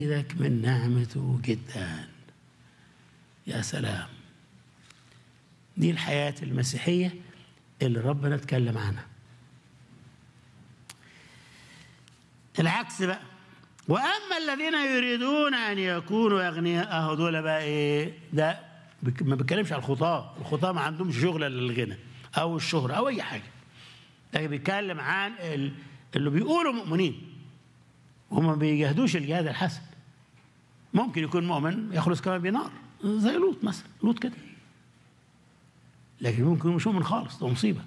يزيدك من نعمته جدا يا سلام دي الحياة المسيحية اللي ربنا اتكلم عنها العكس بقى واما الذين يريدون ان يكونوا اغنياء اهو دول بقى ايه ده بك- ما بيتكلمش على الخطاه الخطاه ما عندهمش شغل الا الغنى او الشهره او اي حاجه لكن بيتكلم عن ال- اللي بيقولوا مؤمنين وهم ما بيجاهدوش الجهاد الحسن ممكن يكون مؤمن يخلص كمان بنار زي لوط مثلا لوط كده لكن ممكن مش مؤمن خالص ده مصيبه